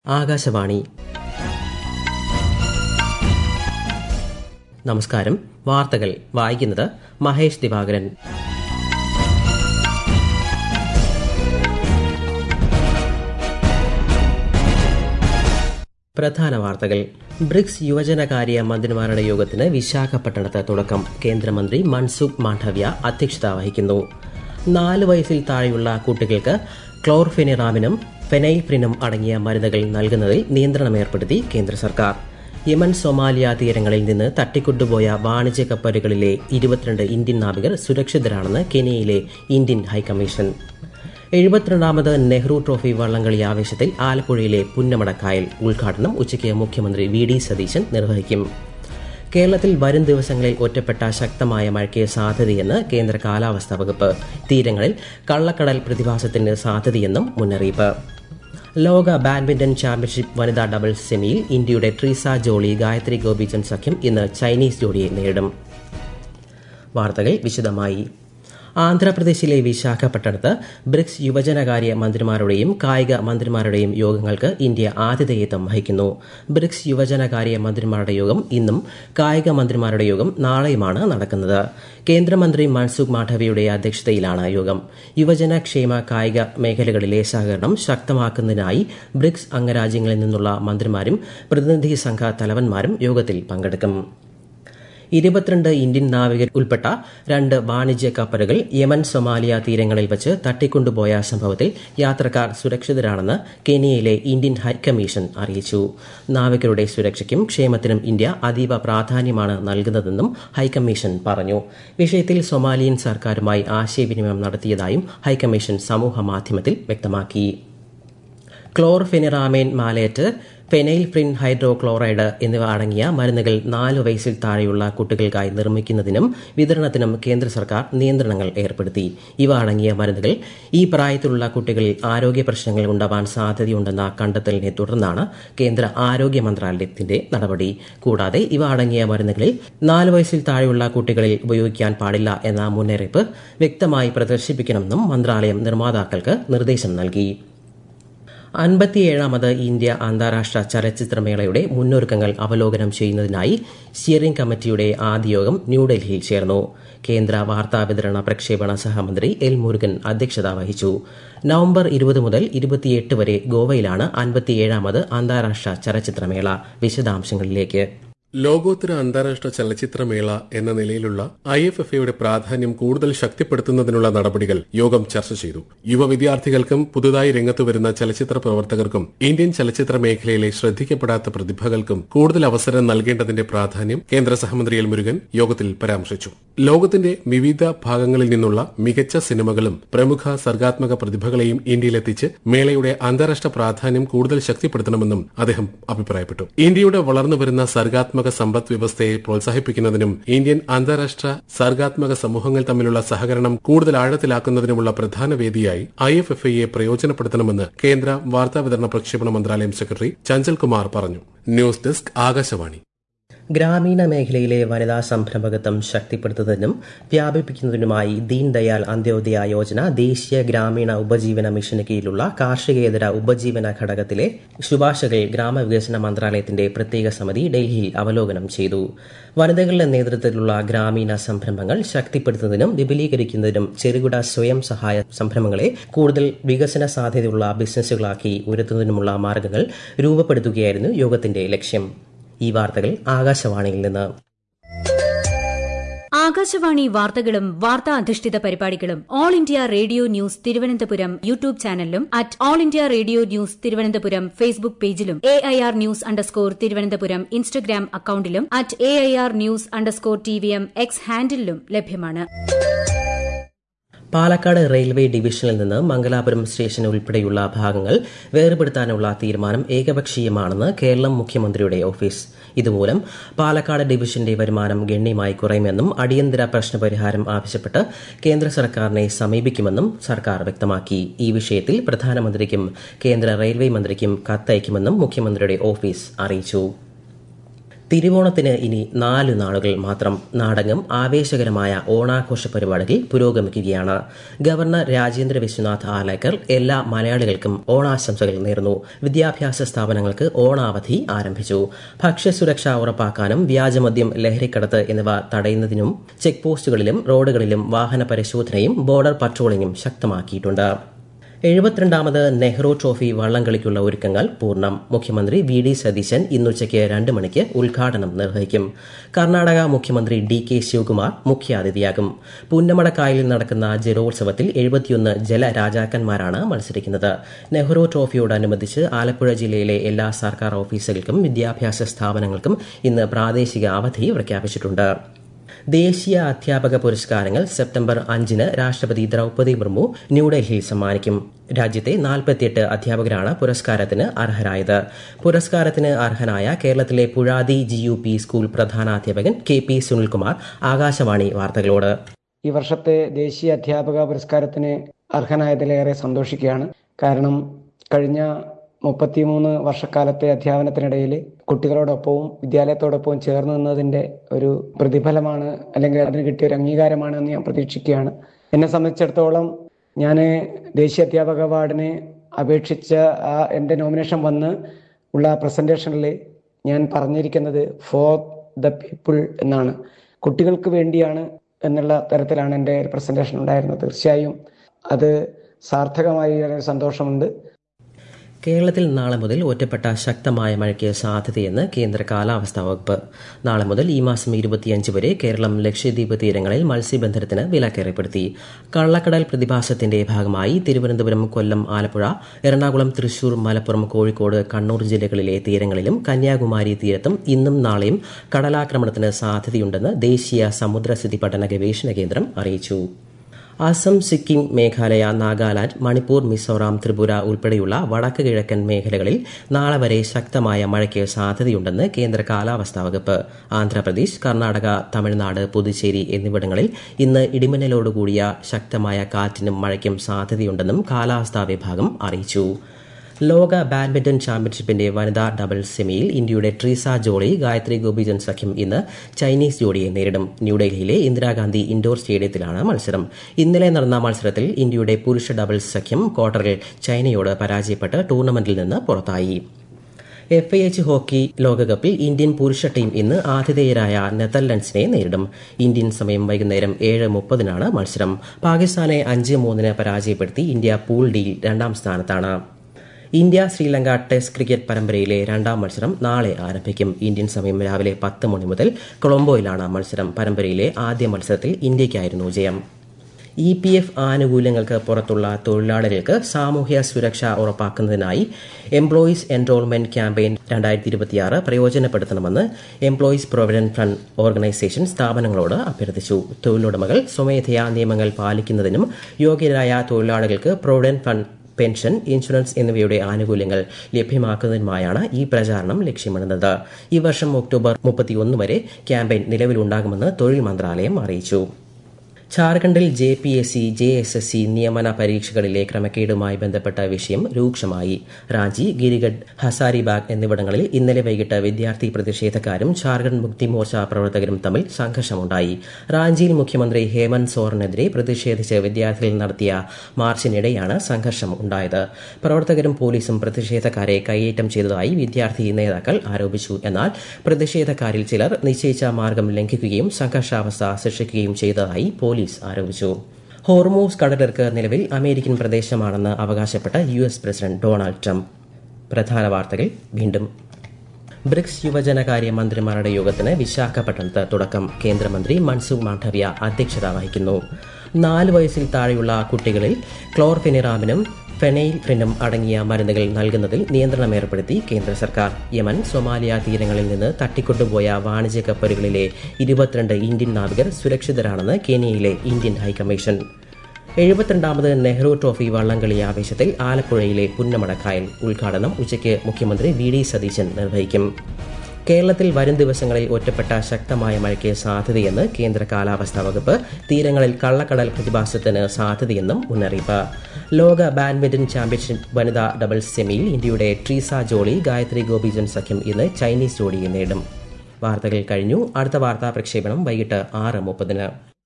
ആകാശവാണി നമസ്കാരം വാർത്തകൾ വായിക്കുന്നത് മഹേഷ് ദിവാകരൻ പ്രധാന വാർത്തകൾ ബ്രിക്സ് യുവജനകാര്യ മന്ത്രിമാരുടെ യോഗത്തിന് വിശാഖപട്ടണത്ത് തുടക്കം കേന്ദ്രമന്ത്രി മൻസുഖ് മാണ്ഡവ്യ അധ്യക്ഷത വഹിക്കുന്നു നാല് വയസ്സിൽ താഴെയുള്ള കുട്ടികൾക്ക് ക്ലോർഫെനിറാമിനും ഫെനൈഫ്രിനും അടങ്ങിയ മരുന്നുകൾ നൽകുന്നതിൽ നിയന്ത്രണം ഏർപ്പെടുത്തി കേന്ദ്ര സർക്കാർ യമൻ സൊമാലിയ തീരങ്ങളിൽ നിന്ന് തട്ടിക്കൊണ്ടുപോയ വാണിജ്യ കപ്പലുകളിലെ ഇരുപത്തിരണ്ട് ഇന്ത്യൻ നാവികർ സുരക്ഷിതരാണെന്ന് കെനിയയിലെ ഇന്ത്യൻ ഹൈക്കമ്മീഷൻ എഴുപത്തിരണ്ടാമത് നെഹ്റു ട്രോഫി വള്ളംകളി ആവേശത്തിൽ ആലപ്പുഴയിലെ പുന്നമടക്കായൽ ഉദ്ഘാടനം ഉച്ചയ്ക്ക് മുഖ്യമന്ത്രി വി ഡി സതീശൻ നിർവഹിക്കും കേരളത്തിൽ വരും ദിവസങ്ങളിൽ ഒറ്റപ്പെട്ട ശക്തമായ മഴയ്ക്ക് സാധ്യതയെന്ന് കേന്ദ്ര കാലാവസ്ഥാ വകുപ്പ് തീരങ്ങളിൽ കള്ളക്കടൽ പ്രതിഭാസത്തിന് സാധ്യതയെന്നും മുന്നറിയിപ്പ് ലോക ബാഡ്മിന്റൺ ചാമ്പ്യൻഷിപ്പ് വനിതാ ഡബിൾസ് സെമിയിൽ ഇന്ത്യയുടെ ട്രീസ ജോളി ഗായത്രി ഗോപിചന്ദ് സഖ്യം ഇന്ന് ചൈനീസ് ജോഡിയെ നേരിടും വാർത്തകൾ വിശദമായി ആന്ധ്രാപ്രദേശിലെ വിശാഖപട്ടണത്ത് ബ്രിക്സ് യുവജനകാര്യ മന്ത്രിമാരുടെയും കായിക മന്ത്രിമാരുടെയും യോഗങ്ങൾക്ക് ഇന്ത്യ ആതിഥേയത്വം വഹിക്കുന്നു ബ്രിക്സ് യുവജനകാര്യ മന്ത്രിമാരുടെ യോഗം ഇന്നും കായിക മന്ത്രിമാരുടെ യോഗം നാളെയുമാണ് നടക്കുന്നത് കേന്ദ്രമന്ത്രി മൻസുഖ് മാണ്ഡവ്യയുടെ അധ്യക്ഷതയിലാണ് യോഗം യുവജന ക്ഷേമ കായിക മേഖലകളിലെ സഹകരണം ശക്തമാക്കുന്നതിനായി ബ്രിക്സ് അംഗരാജ്യങ്ങളിൽ നിന്നുള്ള മന്ത്രിമാരും പ്രതിനിധി സംഘ തലവന്മാരും യോഗത്തിൽ പങ്കെടുക്കും ഇരുപത്തിരണ്ട് ഇന്ത്യൻ നാവികർ ഉൾപ്പെട്ട രണ്ട് വാണിജ്യ കപ്പലുകൾ യമൻ സൊമാലിയ തീരങ്ങളിൽ വച്ച് തട്ടിക്കൊണ്ടുപോയ സംഭവത്തിൽ യാത്രക്കാർ സുരക്ഷിതരാണെന്ന് കെനിയയിലെ ഇന്ത്യൻ ഹൈക്കമ്മീഷൻ അറിയിച്ചു നാവികരുടെ സുരക്ഷയ്ക്കും ക്ഷേമത്തിനും ഇന്ത്യ അതീവ പ്രാധാന്യമാണ് നൽകുന്നതെന്നും ഹൈക്കമ്മീഷൻ പറഞ്ഞു വിഷയത്തിൽ സൊമാലിയൻ സർക്കാരുമായി ആശയവിനിമയം നടത്തിയതായും ഹൈക്കമ്മീഷൻ സമൂഹ മാധ്യമത്തിൽ വ്യക്തമാക്കി ക്ലോർഫെനിറാമേൻ മാലേറ്റ് ഫെനൈൽഫ്രിൻ ഹൈഡ്രോക്ലോറൈഡ് എന്നിവ അടങ്ങിയ മരുന്നുകൾ നാല് വയസ്സിൽ താഴെയുള്ള കുട്ടികൾക്കായി നിർമ്മിക്കുന്നതിനും വിതരണത്തിനും കേന്ദ്ര സർക്കാർ നിയന്ത്രണങ്ങൾ ഏർപ്പെടുത്തി ഇവ അടങ്ങിയ മരുന്നുകൾ ഈ പ്രായത്തിലുള്ള കുട്ടികളിൽ ആരോഗ്യ പ്രശ്നങ്ങൾ ഉണ്ടാവാൻ സാധ്യതയുണ്ടെന്ന കണ്ടെത്തലിനെ തുടർന്നാണ് കേന്ദ്ര ആരോഗ്യ മന്ത്രാലയത്തിന്റെ നടപടി കൂടാതെ ഇവ അടങ്ങിയ മരുന്നുകളിൽ നാല് വയസ്സിൽ താഴെയുള്ള കുട്ടികളിൽ ഉപയോഗിക്കാൻ പാടില്ല എന്ന മുന്നറിയിപ്പ് വ്യക്തമായി പ്രദർശിപ്പിക്കണമെന്നും മന്ത്രാലയം നിർമ്മാതാക്കൾക്ക് നിർദ്ദേശം നൽകി അൻപത്തിയേഴാമത് ഇന്ത്യ അന്താരാഷ്ട്ര ചലച്ചിത്രമേളയുടെ മുന്നൊരുക്കങ്ങൾ അവലോകനം ചെയ്യുന്നതിനായി സ്റ്റിയറിംഗ് കമ്മിറ്റിയുടെ ആദ്യ യോഗം ന്യൂഡൽഹിയിൽ ചേർന്നു കേന്ദ്ര വാർത്താവിതരണ പ്രക്ഷേപണ സഹമന്ത്രി എൽ മുരുകൻ അധ്യക്ഷത വഹിച്ചു നവംബർ ഇരുപത് മുതൽ ഇരുപത്തിയെട്ട് വരെ ഗോവയിലാണ് അൻപത്തിയേഴാമത് അന്താരാഷ്ട്ര ചലച്ചിത്രമേള വിശദാംശങ്ങളിലേക്ക് ലോകോത്തര അന്താരാഷ്ട്ര ചലച്ചിത്രമേള എന്ന നിലയിലുള്ള ഐ എഫ് എഫ് എയുടെ പ്രാധാന്യം കൂടുതൽ ശക്തിപ്പെടുത്തുന്നതിനുള്ള നടപടികൾ യോഗം ചർച്ച ചെയ്തു യുവ വിദ്യാർത്ഥികൾക്കും പുതുതായി രംഗത്തു വരുന്ന ചലച്ചിത്ര പ്രവർത്തകർക്കും ഇന്ത്യൻ ചലച്ചിത്ര മേഖലയിലെ ശ്രദ്ധിക്കപ്പെടാത്ത പ്രതിഭകൾക്കും കൂടുതൽ അവസരം നൽകേണ്ടതിന്റെ പ്രാധാന്യം കേന്ദ്ര സഹമന്ത്രി എൽ മുരുകൻ യോഗത്തിൽ പരാമർശിച്ചു ലോകത്തിന്റെ വിവിധ ഭാഗങ്ങളിൽ നിന്നുള്ള മികച്ച സിനിമകളും പ്രമുഖ സർഗാത്മക പ്രതിഭകളെയും ഇന്ത്യയിലെത്തിച്ച് മേളയുടെ അന്താരാഷ്ട്ര പ്രാധാന്യം കൂടുതൽ ശക്തിപ്പെടുത്തണമെന്നും അദ്ദേഹം അഭിപ്രായപ്പെട്ടു ഇന്ത്യയുടെ വളർന്നുവരുന്ന സർഗാത്മക സർഗാത്മക സമ്പദ് വ്യവസ്ഥയെ പ്രോത്സാഹിപ്പിക്കുന്നതിനും ഇന്ത്യൻ അന്താരാഷ്ട്ര സർഗാത്മക സമൂഹങ്ങൾ തമ്മിലുള്ള സഹകരണം കൂടുതൽ ആഴത്തിലാക്കുന്നതിനുമുള്ള പ്രധാന വേദിയായി ഐ എഫ് എഫ് ഐയെ പ്രയോജനപ്പെടുത്തണമെന്ന് കേന്ദ്ര വാർത്താവിതരണ പ്രക്ഷേപണ മന്ത്രാലയം സെക്രട്ടറി ചഞ്ചൽ കുമാർ പറഞ്ഞു ന്യൂസ് ഡെസ്ക് ആകാശവാണി ഗ്രാമീണ മേഖലയിലെ വനിതാ സംരംഭകത്വം ശക്തിപ്പെടുത്തുന്നതിനും വ്യാപിപ്പിക്കുന്നതിനുമായി ദീൻ ദയാൽ അന്ത്യോദയ യോജന ദേശീയ ഗ്രാമീണ ഉപജീവന മിഷന് കീഴിലുള്ള കാർഷികേതര ഉപജീവന ഘടകത്തിലെ ശുപാർശകൾ ഗ്രാമവികസന മന്ത്രാലയത്തിന്റെ പ്രത്യേക സമിതി ഡൽഹിയിൽ അവലോകനം ചെയ്തു വനിതകളുടെ നേതൃത്വത്തിലുള്ള ഗ്രാമീണ സംരംഭങ്ങൾ ശക്തിപ്പെടുത്തുന്നതിനും വിപുലീകരിക്കുന്നതിനും ചെറുകിട സ്വയം സഹായ സംരംഭങ്ങളെ കൂടുതൽ വികസന സാധ്യതയുള്ള ബിസിനസ്സുകളാക്കി ഉയർത്തുന്നതിനുമുള്ള മാർഗങ്ങൾ രൂപപ്പെടുത്തുകയായിരുന്നു യോഗത്തിന്റെ ലക്ഷ്യം ഈ വാർത്തകൾ ആകാശവാണിയിൽ നിന്ന് ആകാശവാണി വാർത്തകളും വാർത്താ അധിഷ്ഠിത പരിപാടികളും all India radio news Thiruvananthapuram YouTube ചാനലിലും at all India radio news Thiruvananthapuram Facebook പേജിലും A I R news underscore Thiruvananthapuram Instagram അക്കൌണ്ടിലും at A I R news underscore T V M X ഹാൻഡിലും ലഭ്യമാണ് പാലക്കാട് റെയിൽവേ ഡിവിഷനിൽ നിന്ന് മംഗലാപുരം സ്റ്റേഷൻ ഉൾപ്പെടെയുള്ള ഭാഗങ്ങൾ വേർപെടുത്താനുള്ള തീരുമാനം ഏകപക്ഷീയമാണെന്ന് കേരളം മുഖ്യമന്ത്രിയുടെ ഓഫീസ് ഇതുമൂലം പാലക്കാട് ഡിവിഷന്റെ വരുമാനം ഗണ്യമായി കുറയുമെന്നും അടിയന്തര പ്രശ്നപരിഹാരം ആവശ്യപ്പെട്ട് കേന്ദ്ര സർക്കാരിനെ സമീപിക്കുമെന്നും സർക്കാർ വ്യക്തമാക്കി ഈ വിഷയത്തിൽ പ്രധാനമന്ത്രിക്കും കേന്ദ്ര റെയിൽവേ മന്ത്രിക്കും കത്തയക്കുമെന്നും മുഖ്യമന്ത്രിയുടെ ഓഫീസ് അറിയിച്ചു തിരുവോണത്തിന് ഇനി നാലു നാളുകൾ മാത്രം നാടകം ആവേശകരമായ ഓണാഘോഷ പരിപാടികൾ പുരോഗമിക്കുകയാണ് ഗവർണർ രാജേന്ദ്ര വിശ്വനാഥ് ആലേക്കർ എല്ലാ മലയാളികൾക്കും ഓണാശംസകൾ നേർന്നു വിദ്യാഭ്യാസ സ്ഥാപനങ്ങൾക്ക് ഓണാവധി ആരംഭിച്ചു ഭക്ഷ്യസുരക്ഷ ഉറപ്പാക്കാനും വ്യാജമദ്യം ലഹരിക്കടത്ത് എന്നിവ തടയുന്നതിനും ചെക്ക് പോസ്റ്റുകളിലും റോഡുകളിലും വാഹന പരിശോധനയും ബോർഡർ പട്രോളിംഗും ശക്തമാക്കിയിട്ടുണ്ട് എഴുപത്തിരണ്ടാമത് നെഹ്റു ട്രോഫി വള്ളംകളിക്കുള്ള ഒരുക്കങ്ങൾ പൂർണ്ണം മുഖ്യമന്ത്രി വി ഡി സതീശൻ ഇന്നുച്ചയ്ക്ക് രണ്ട് മണിക്ക് ഉദ്ഘാടനം നിർവഹിക്കും കർണാടക മുഖ്യമന്ത്രി ഡി കെ ശിവകുമാർ മുഖ്യാതിഥിയാകും പുന്നമടക്കായലിൽ നടക്കുന്ന ജലോത്സവത്തിൽ എഴുപത്തിയൊന്ന് ജലരാജാക്കന്മാരാണ് മത്സരിക്കുന്നത് നെഹ്റു ട്രോഫിയോടനുബന്ധിച്ച് ആലപ്പുഴ ജില്ലയിലെ എല്ലാ സർക്കാർ ഓഫീസുകൾക്കും വിദ്യാഭ്യാസ സ്ഥാപനങ്ങൾക്കും ഇന്ന് പ്രാദേശിക അവധി പ്രഖ്യാപിച്ചിട്ടുണ്ട് ദേശീയ അധ്യാപക പുരസ്കാരങ്ങൾ സെപ്റ്റംബർ അഞ്ചിന് രാഷ്ട്രപതി ദ്രൌപദി മുർമു ന്യൂഡൽഹിയിൽ സമ്മാനിക്കും രാജ്യത്തെ നാൽപ്പത്തിയെട്ട് അധ്യാപകരാണ് പുരസ്കാരത്തിന് അർഹരായത് പുരസ്കാരത്തിന് അർഹനായ കേരളത്തിലെ Puzhathi G U P school പ്രധാനാധ്യാപകൻ കെ പി സുനിൽകുമാർ ആകാശവാണി വാർത്തകളോട് ഈ വർഷത്തെ ദേശീയ അധ്യാപക പുരസ്കാരത്തിന് അർഹനായതിലേറെ സന്തോഷിക്കുകയാണ് കാരണം കഴിഞ്ഞ മുപ്പത്തിമൂന്ന് വർഷക്കാലത്തെ അധ്യാപനത്തിനിടയിൽ കുട്ടികളോടൊപ്പവും വിദ്യാലയത്തോടൊപ്പവും ചേർന്ന് നിന്നതിൻ്റെ ഒരു പ്രതിഫലമാണ് അല്ലെങ്കിൽ അതിന് കിട്ടിയ ഒരു അംഗീകാരമാണ് എന്ന് ഞാൻ പ്രതീക്ഷിക്കുകയാണ് എന്നെ സംബന്ധിച്ചിടത്തോളം ഞാൻ ദേശീയ അധ്യാപക അവാർഡിന് അപേക്ഷിച്ച ആ എൻ്റെ നോമിനേഷൻ വന്ന് ഉള്ള പ്രസൻറ്റേഷനിൽ ഞാൻ പറഞ്ഞിരിക്കുന്നത് ഫോർ ദ പീപ്പിൾ എന്നാണ് കുട്ടികൾക്ക് വേണ്ടിയാണ് എന്നുള്ള തരത്തിലാണ് എൻ്റെ പ്രസൻറ്റേഷൻ ഉണ്ടായിരുന്നത് തീർച്ചയായും അത് സാർത്ഥകമായി വളരെ സന്തോഷമുണ്ട് കേരളത്തിൽ നാളെ മുതൽ ഒറ്റപ്പെട്ട ശക്തമായ മഴയ്ക്ക് സാധ്യതയെന്ന് കേന്ദ്ര കാലാവസ്ഥാ വകുപ്പ് നാളെ മുതൽ ഈ മാസം ഇരുപത്തിയഞ്ച് വരെ കേരളം ലക്ഷദ്വീപ് തീരങ്ങളിൽ മത്സ്യബന്ധനത്തിന് വിലക്കേർപ്പെടുത്തി കള്ളക്കടൽ പ്രതിഭാസത്തിന്റെ ഭാഗമായി തിരുവനന്തപുരം കൊല്ലം ആലപ്പുഴ എറണാകുളം തൃശൂർ മലപ്പുറം കോഴിക്കോട് കണ്ണൂർ ജില്ലകളിലെ തീരങ്ങളിലും കന്യാകുമാരി തീരത്തും ഇന്നും നാളെയും കടലാക്രമണത്തിന് സാധ്യതയുണ്ടെന്ന് ദേശീയ സമുദ്രസ്ഥിതി പഠന ഗവേഷണ കേന്ദ്രം അറിയിച്ചു അസം സിക്കിം മേഘാലയ നാഗാലാന്റ് മണിപ്പൂർ മിസോറാം ത്രിപുര ഉൾപ്പെടെയുള്ള വടക്ക് കിഴക്കൻ മേഖലകളിൽ നാളെ വരെ ശക്തമായ മഴയ്ക്ക് സാധ്യതയുണ്ടെന്ന് കേന്ദ്ര കാലാവസ്ഥാ വകുപ്പ് ആന്ധ്രാപ്രദേശ് കർണാടക തമിഴ്നാട് പുതുച്ചേരി എന്നിവിടങ്ങളിൽ ഇന്ന് ഇടിമിന്നലോടുകൂടിയ ശക്തമായ കാറ്റിനും മഴയ്ക്കും സാധ്യതയുണ്ടെന്നും കാലാവസ്ഥാ വിഭാഗം അറിയിച്ചു ലോക ബാഡ്മിന്റൺ ചാമ്പ്യൻഷിപ്പിന്റെ വനിതാ ഡബിൾസ് സെമിയിൽ ഇന്ത്യയുടെ ട്രീസ ജോളി ഗായത്രി ഗോപിചൻ സഖ്യം ഇന്ന് ചൈനീസ് ജോഡിയെ നേരിടും ന്യൂഡൽഹിയിലെ ഇന്ദിരാഗാന്ധി ഇൻഡോർ സ്റ്റേഡിയത്തിലാണ് മത്സരം ഇന്നലെ നടന്ന മത്സരത്തിൽ ഇന്ത്യയുടെ പുരുഷ ഡബിൾസ് സഖ്യം ക്വാർട്ടറിൽ ചൈനയോട് പരാജയപ്പെട്ട് ടൂർണമെന്റിൽ നിന്ന് പുറത്തായി എഫ് ഐ എച്ച് ഹോക്കി ലോകകപ്പിൽ ഇന്ത്യൻ പുരുഷ ടീം ഇന്ന് ആതിഥേയരായ നെതർലൻഡ്സിനെ നേരിടും ഇന്ത്യൻ സമയം വൈകുന്നേരം ഏഴ് മുപ്പതിനാണ് മത്സരം പാകിസ്ഥാനെ അഞ്ച് മൂന്നിന് പരാജയപ്പെടുത്തി ഇന്ത്യ പൂൾ ഡിയിൽ രണ്ടാം സ്ഥാനത്താണ് ഇന്ത്യ ശ്രീലങ്ക ടെസ്റ്റ് ക്രിക്കറ്റ് പരമ്പരയിലെ രണ്ടാം മത്സരം നാളെ ആരംഭിക്കും ഇന്ത്യൻ സമയം രാവിലെ പത്ത് മണി മുതൽ കൊളംബോയിലാണ് മത്സരം പരമ്പരയിലെ ആദ്യ മത്സരത്തിൽ ഇന്ത്യയ്ക്കായിരുന്നു ജയം ഇ പി എഫ് ആനുകൂല്യങ്ങൾക്ക് പുറത്തുള്ള തൊഴിലാളികൾക്ക് സാമൂഹ്യ സുരക്ഷ ഉറപ്പാക്കുന്നതിനായി എംപ്ലോയീസ് എൻറോൾമെന്റ് ക്യാമ്പയിൻ രണ്ടായിരത്തി ഇരുപത്തിയാറ് പ്രയോജനപ്പെടുത്തണമെന്ന് എംപ്ലോയീസ് പ്രൊവിഡന്റ് ഫണ്ട് ഓർഗനൈസേഷൻ സ്ഥാപനങ്ങളോട് അഭ്യർത്ഥിച്ചു തൊഴിലുടമകൾ സ്വമേധയാ നിയമങ്ങൾ പാലിക്കുന്നതിനും യോഗ്യരായ തൊഴിലാളികൾക്ക് പ്രൊവിഡന്റ് ഫണ്ട് പെൻഷൻ ഇൻഷുറൻസ് എന്നിവയുടെ ആനുകൂല്യങ്ങൾ ലഭ്യമാക്കുന്നതിനുമായാണ് ഈ പ്രചാരണം ലക്ഷ്യമിടുന്നത് ഈ വർഷം ഒക്ടോബർ മുപ്പത്തിയൊന്ന് വരെ ക്യാമ്പയിൻ നിലവിലുണ്ടാകുമെന്ന് തൊഴിൽ മന്ത്രാലയം അറിയിച്ചു ഝാർഖണ്ഡിൽ J P S C J S S C നിയമന പരീക്ഷകളിലെ ക്രമക്കേടുമായി ബന്ധപ്പെട്ട വിഷയം രൂക്ഷമായി റാഞ്ചി ഗിരിഗഡ് ഹസാരിബാഗ് എന്നിവിടങ്ങളിൽ ഇന്നലെ വൈകിട്ട് വിദ്യാർത്ഥി പ്രതിഷേധക്കാരും ഝാർഖണ്ഡ് മുക്തി മോർച്ച പ്രവർത്തകരും തമ്മിൽ സംഘർഷമുണ്ടായി റാഞ്ചിയിൽ മുഖ്യമന്ത്രി ഹേമന്ത് സോറനെതിരെ പ്രതിഷേധിച്ച് വിദ്യാർത്ഥികൾ നടത്തിയ മാർച്ചിനിടെയാണ് സംഘർഷം ഉണ്ടായത് പ്രവർത്തകരും പോലീസും പ്രതിഷേധക്കാരെ കൈയേറ്റം ചെയ്തതായി വിദ്യാർത്ഥി നേതാക്കൾ ആരോപിച്ചു എന്നാൽ പ്രതിഷേധക്കാരിൽ ചിലർ നിശ്ചയിച്ച മാർഗം ലംഘിക്കുകയും സംഘർഷാവസ്ഥ സൃഷ്ടിക്കുകയും ചെയ്തതായി പോലീസ് ആരോപിച്ചു ഹോർമോസ് കടലിർക്ക് നിലവിൽ അമേരിക്കൻ പ്രദേശമാണെന്ന് അവകാശപ്പെട്ട U S president Donald Trump പ്രധാന വാർത്തകൾ വീണ്ടും ബ്രിക്സ് യുവജനകാര്യ മന്ത്രിമാരുടെ യോഗത്തിന് വിശാഖപട്ടണത്ത് തുടക്കം കേന്ദ്രമന്ത്രി മൻസുഖ് മാണ്ഡവ്യ അധ്യക്ഷത വഹിക്കുന്നു നാല് വയസ്സിൽ താഴെയുള്ള കുട്ടികളിൽ ക്ലോർഫെനിറാമിനും ഫെനൈൽഫ്രിനും അടങ്ങിയ മരുന്നുകൾ നൽകുന്നതിൽ നിയന്ത്രണം ഏർപ്പെടുത്തി കേന്ദ്ര സർക്കാർ യമൻ സൊമാലിയ തീരങ്ങളിൽ നിന്ന് തട്ടിക്കൊണ്ടുപോയ വാണിജ്യ കപ്പലുകളിലെ ഇരുപത്തിരണ്ട് ഇന്ത്യൻ നാവികർ സുരക്ഷിതരാണെന്ന് കെനിയയിലെ ഇന്ത്യൻ ഹൈക്കമ്മീഷൻ എഴുപത്തിരണ്ടാമത് നെഹ്റു ട്രോഫി വള്ളംകളി ആവേശത്തിൽ ആലപ്പുഴയിലെ പുന്നമടക്കായൽ ഉദ്ഘാടനം ഉച്ചയ്ക്ക് മുഖ്യമന്ത്രി വി ഡി സതീശൻ നിർവഹിക്കും കേരളത്തിൽ വരും ദിവസങ്ങളിൽ ഒറ്റപ്പെട്ട ശക്തമായ മഴയ്ക്ക് സാധ്യതയെന്ന് കേന്ദ്ര കാലാവസ്ഥാ വകുപ്പ് തീരങ്ങളിൽ കള്ളക്കടൽ പ്രതിഭാസത്തിന് സാധ്യതയെന്നും മുന്നറിയിപ്പ് ലോക ബാഡ്മിന്റൺ ചാമ്പ്യൻഷിപ്പ് വനിതാ ഡബിൾസ് സെമിയിൽ ഇന്ത്യയുടെ ട്രീസ ജോളി ഗായത്രി ഗോപിചന്ദ് സഖ്യം ഇന്ന് ചൈനീസ് ജോഡിയെ നേടും വാർത്തകൾ കഴിഞ്ഞു അടുത്ത വാർത്താ പ്രക്ഷേപണം വൈകിട്ട് ആറ് മുപ്പതിന്